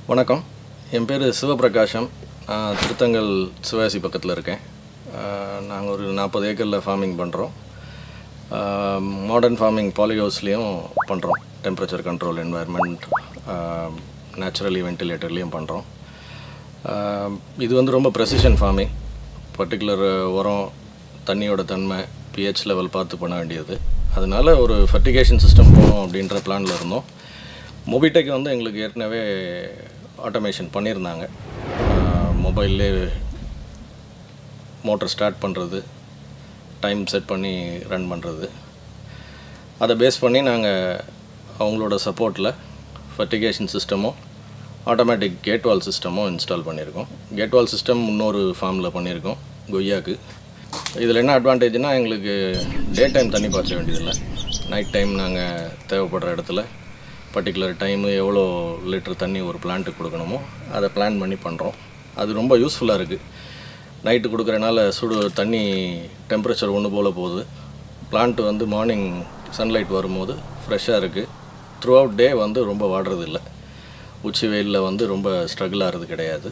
வணக்கம் என் பேர் சிவபிரகாஷம் நான் திருத்தங்கல் சிவாசி பக்கத்தில் இருக்கேன் நாங்கள் ஒரு நாற்பது ஏக்கரில் ஃபார்மிங் பண்ணுறோம் மாடர்ன் ஃபார்மிங் பாலிஹவுஸ்லேயும் பண்ணுறோம் டெம்பரேச்சர் கண்ட்ரோல் என்வாயர்மெண்ட் நேச்சுரலி வென்டிலேட்டர்லேயும் பண்ணுறோம் இது வந்து ரொம்ப ப்ரெசிஷன் ஃபார்மிங் பர்டிகுலர் உரம் தண்ணியோட தன்மை பிஹெச் லெவல் பார்த்து பண்ண வேண்டியது அதனால ஒரு ஃபர்டிகேஷன் சிஸ்டம் போகணும் அப்படின்ற பிளானில் இருந்தோம் மொபிடெக் வந்து எங்களுக்கு ஏற்கனவே ஆட்டோமேஷன் பண்ணியிருந்தாங்க மொபைல்லே மோட்டர் ஸ்டார்ட் பண்ணுறது டைம் செட் பண்ணி ரன் பண்ணுறது அதை பேஸ் பண்ணி நாங்கள் அவங்களோட சப்போர்ட்டில் ஃபர்டிகேஷன் சிஸ்டமும் ஆட்டோமேட்டிக் கேட்வால் சிஸ்டமும் இன்ஸ்டால் பண்ணியிருக்கோம் கேட்வால் சிஸ்டம் இன்னொரு ஃபார்மில் பண்ணியிருக்கோம் கொய்யாக்கு இதில் என்ன அட்வான்டேஜ்னால் எங்களுக்கு டே டைம் தண்ணி பாய்ச்ச வேண்டியதில்லை நைட் டைம் நாங்கள் தேவைப்படுற இடத்துல பர்டிகுலர் டைமு எவ்வளோ லிட்டர் தண்ணி ஒரு பிளான்ட்டுக்கு கொடுக்கணுமோ அதை பிளான் பண்ணி பண்ணுறோம் அது ரொம்ப யூஸ்ஃபுல்லாக இருக்குது நைட்டு கொடுக்குறனால சுடு தண்ணி டெம்பரேச்சர் ஒன்று போல் போகுது பிளான்ட் வந்து மார்னிங் சன்லைட் வரும்போது ஃப்ரெஷ்ஷாக இருக்குது த்ரூ அவுட் டே வந்து ரொம்ப வாடுறது இல்லை உச்சி வெயிலில் வந்து ரொம்ப ஸ்ட்ரகிள் ஆகிறது கிடையாது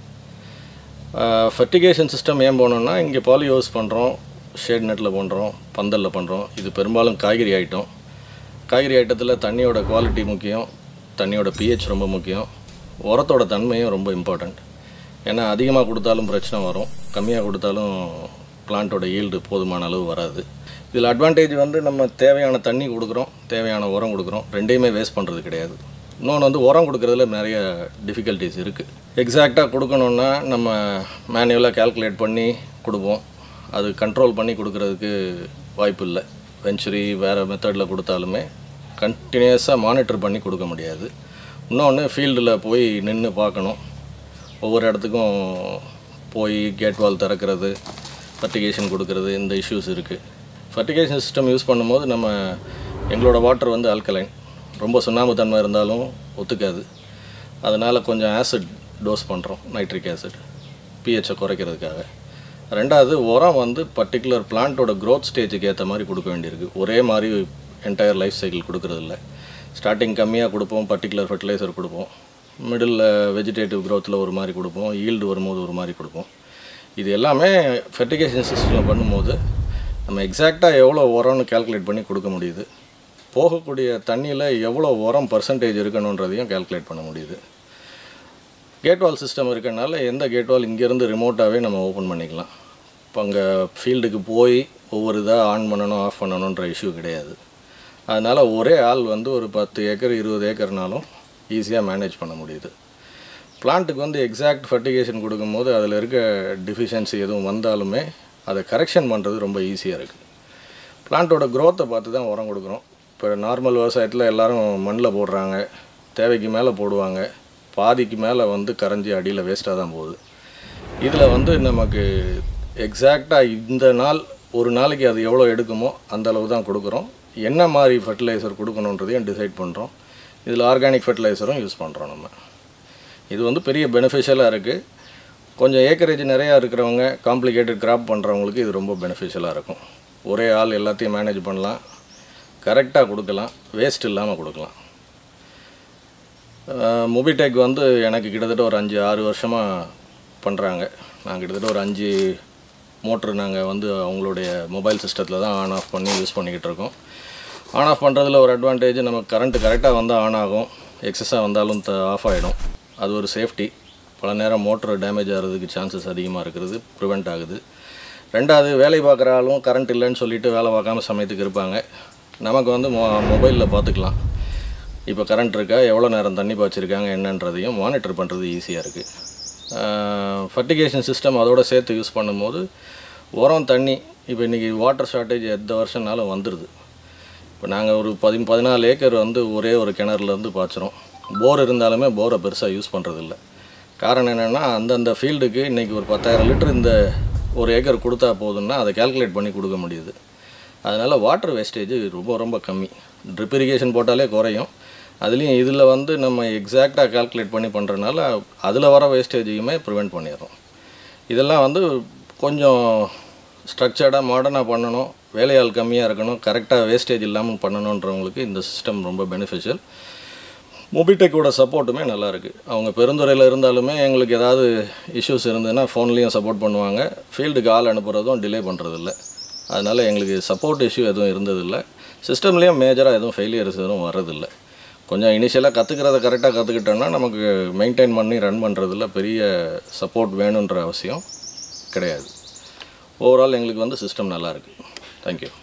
ஃபர்டிகேஷன் சிஸ்டம் ஏன் போனோம்னா இங்கே பாலி ஹவுஸ் பண்ணுறோம் ஷேட் நெட்டில் பண்ணுறோம் பந்தலில் பண்ணுறோம் இது பெரும்பாலும் காய்கறி ஐட்டம் காய்கறி ஐட்டத்தில் தண்ணியோட குவாலிட்டி முக்கியம் தண்ணியோட பிஹெச் ரொம்ப முக்கியம் உரத்தோட தன்மையும் ரொம்ப இம்பார்ட்டண்ட் ஏன்னா அதிகமாக கொடுத்தாலும் பிரச்சனை வரும் கம்மியாக கொடுத்தாலும் பிளான்ட்டோட ஈல்டு போதுமான அளவு வராது இதில் அட்வான்டேஜ் வந்து நம்ம தேவையான தண்ணி கொடுக்குறோம் தேவையான உரம் கொடுக்குறோம் ரெண்டையுமே வேஸ்ட் பண்ணுறது கிடையாது இன்னொன்று வந்து உரம் கொடுக்குறதுல நிறைய டிஃபிகல்ட்டிஸ் இருக்குது எக்ஸாக்டாக கொடுக்கணுன்னா நம்ம மேனுவலாக கால்குலேட் பண்ணி கொடுப்போம் அது கண்ட்ரோல் பண்ணி கொடுக்குறதுக்கு வாய்ப்பு இல்லை வெஞ்சுரி வேறு மெத்தடில் கொடுத்தாலுமே கண்டினியூஸாக மானிட்டர் பண்ணி கொடுக்க முடியாது இன்னொன்று ஃபீல்டில் போய் நின்று பார்க்கணும் ஒவ்வொரு இடத்துக்கும் போய் கேட் வால் திறக்கிறது ஃபர்டிகேஷன் கொடுக்கறது இந்த இஷ்யூஸ் இருக்குது ஃபர்டிகேஷன் சிஸ்டம் யூஸ் பண்ணும்போது நம்ம எங்களோட வாட்டர் வந்து ஆல்கலைன் ரொம்ப சுண்ணாம்பு தன்மை இருந்தாலும் ஒத்துக்காது அதனால் கொஞ்சம் ஆசிட் டோஸ் பண்ணுறோம் நைட்ரிக் ஆசிட் பிஹெச்சை குறைக்கிறதுக்காக ரெண்டாவது உரம் வந்து பர்டிகுலர் பிளான்ட்டோட க்ரோத் ஸ்டேஜுக்கு ஏற்ற மாதிரி கொடுக்க வேண்டியிருக்கு ஒரே மாதிரி என்டையர் லைஃப் சைக்கிள் கொடுக்கறதில்ல ஸ்டார்டிங் கம்மியாக கொடுப்போம் பர்டிகுலர் ஃபர்டிலைசர் கொடுப்போம் மிடில் வெஜிடேட்டிவ் க்ரோத்தில் ஒரு மாதிரி கொடுப்போம் ஈல்டு வரும்போது ஒரு மாதிரி கொடுப்போம் இது எல்லாமே ஃபெர்டிகேஷன் சிஸ்டமில் பண்ணும்போது நம்ம எக்ஸாக்டாக எவ்வளோ உரம்னு கால்குலேட் பண்ணி கொடுக்க முடியுது போகக்கூடிய தண்ணியில் எவ்வளோ உரம் பர்சன்டேஜ் இருக்கணுன்றதையும் கால்குலேட் பண்ண முடியுது கேட்வால் சிஸ்டம் இருக்கனால எந்த கேட்வால் இங்கேருந்து ரிமோட்டாகவே நம்ம ஓப்பன் பண்ணிக்கலாம் இப்போ அங்கே ஃபீல்டுக்கு போய் ஒவ்வொரு இதாக ஆன் பண்ணணும் ஆஃப் பண்ணணுன்ற இஷ்யூ கிடையாது அதனால் ஒரே ஆள் வந்து ஒரு பத்து ஏக்கர் இருபது ஏக்கர்னாலும் ஈஸியாக மேனேஜ் பண்ண முடியுது பிளான்ட்டுக்கு வந்து எக்ஸாக்ட் ஃபர்டிகேஷன் கொடுக்கும்போது அதில் இருக்க டிஃபிஷியன்சி எதுவும் வந்தாலுமே அதை கரெக்ஷன் பண்ணுறது ரொம்ப ஈஸியாக இருக்குது பிளான்ட்டோட க்ரோத்தை பார்த்து தான் உரம் கொடுக்குறோம் இப்போ நார்மல் விவசாயத்தில் எல்லோரும் மண்ணில் போடுறாங்க தேவைக்கு மேலே போடுவாங்க பாதிக்கு மேலே வந்து கரைஞ்சி அடியில் வேஸ்ட்டாக தான் போகுது இதில் வந்து நமக்கு எக்ஸாக்டாக இந்த நாள் ஒரு நாளைக்கு அது எவ்வளோ எடுக்குமோ அந்த அளவு தான் கொடுக்குறோம் என்ன மாதிரி ஃபர்டிலைசர் கொடுக்கணுன்றதையும் டிசைட் பண்ணுறோம் இதில் ஆர்கானிக் ஃபர்டிலைசரும் யூஸ் பண்ணுறோம் நம்ம இது வந்து பெரிய பெனிஃபிஷியலாக இருக்குது கொஞ்சம் ஏக்கரேஜ் நிறையா இருக்கிறவங்க காம்ப்ளிகேட்டட் கிராப் பண்ணுறவங்களுக்கு இது ரொம்ப பெனிஃபிஷியலாக இருக்கும் ஒரே ஆள் எல்லாத்தையும் மேனேஜ் பண்ணலாம் கரெக்டாக கொடுக்கலாம் வேஸ்ட் இல்லாமல் கொடுக்கலாம் மொபிடெக் வந்து எனக்கு கிட்டத்தட்ட ஒரு அஞ்சு ஆறு வருஷமாக பண்ணுறாங்க நான் கிட்டத்தட்ட ஒரு அஞ்சு மோட்ரு நாங்கள் வந்து அவங்களுடைய மொபைல் சிஸ்டத்தில் தான் ஆன் ஆஃப் பண்ணி யூஸ் பண்ணிக்கிட்டு இருக்கோம் ஆன் ஆஃப் பண்ணுறதுல ஒரு அட்வான்டேஜ் நமக்கு கரண்ட்டு கரெக்டாக வந்தால் ஆன் ஆகும் எக்ஸஸாக வந்தாலும் த ஆஃப் ஆகிடும் அது ஒரு சேஃப்டி பல நேரம் மோட்ரு டேமேஜ் ஆகிறதுக்கு சான்சஸ் அதிகமாக இருக்கிறது ப்ரிவெண்ட் ஆகுது ரெண்டாவது வேலை பார்க்குற ஆளும் கரண்ட் இல்லைன்னு சொல்லிட்டு வேலை பார்க்காம சமயத்துக்கு இருப்பாங்க நமக்கு வந்து மொ மொபைலில் பார்த்துக்கலாம் இப்போ கரண்ட் இருக்கா எவ்வளோ நேரம் தண்ணி பாய்ச்சிருக்காங்க என்னன்றதையும் மானிட்டர் பண்ணுறது ஈஸியாக இருக்குது ஃபர்டிகேஷன் சிஸ்டம் அதோட சேர்த்து யூஸ் பண்ணும்போது உரம் தண்ணி இப்போ இன்றைக்கி வாட்டர் ஷார்ட்டேஜ் எந்த வருஷம்னாலும் வந்துடுது இப்போ நாங்கள் ஒரு பதி பதினாலு ஏக்கர் வந்து ஒரே ஒரு கிணறுலேருந்து பாய்ச்சிரும் போர் இருந்தாலுமே போரை பெருசாக யூஸ் பண்ணுறதில்ல காரணம் என்னென்னா அந்தந்த ஃபீல்டுக்கு இன்றைக்கி ஒரு பத்தாயிரம் லிட்டர் இந்த ஒரு ஏக்கர் கொடுத்தா போதுன்னா அதை கால்குலேட் பண்ணி கொடுக்க முடியுது அதனால் வாட்டர் வேஸ்டேஜ் ரொம்ப ரொம்ப கம்மி ட்ரிப் இரிகேஷன் போட்டாலே குறையும் அதுலேயும் இதில் வந்து நம்ம எக்ஸாக்டாக கால்குலேட் பண்ணி பண்ணுறதுனால அதில் வர வேஸ்டேஜையுமே ப்ரிவெண்ட் பண்ணிடுறோம் இதெல்லாம் வந்து கொஞ்சம் ஸ்ட்ரக்சர்டாக மாடர்னாக பண்ணணும் வேலையாள் கம்மியாக இருக்கணும் கரெக்டாக வேஸ்டேஜ் இல்லாமல் பண்ணணுன்றவங்களுக்கு இந்த சிஸ்டம் ரொம்ப பெனிஃபிஷியல் மொபிடெக்கோட சப்போர்ட்டுமே நல்லா இருக்குது அவங்க பெருந்துறையில் இருந்தாலுமே எங்களுக்கு ஏதாவது இஷ்யூஸ் இருந்ததுன்னா ஃபோன்லேயும் சப்போர்ட் பண்ணுவாங்க ஃபீல்டுக்கு ஆள் அனுப்புகிறதும் டிலே பண்ணுறதில்ல அதனால் எங்களுக்கு சப்போர்ட் இஷ்யூ எதுவும் இருந்ததில்லை சிஸ்டம்லேயும் மேஜராக எதுவும் ஃபெயிலியர்ஸ் எதுவும் வர்றதில்லை கொஞ்சம் இனிஷியலாக கற்றுக்கிறத கரெக்டாக கற்றுக்கிட்டோன்னா நமக்கு மெயின்டைன் பண்ணி ரன் பண்ணுறதுல பெரிய சப்போர்ட் வேணுன்ற அவசியம் கிடையாது ஓவரால் எங்களுக்கு வந்து சிஸ்டம் நல்லா இருக்குது தேங்க்யூ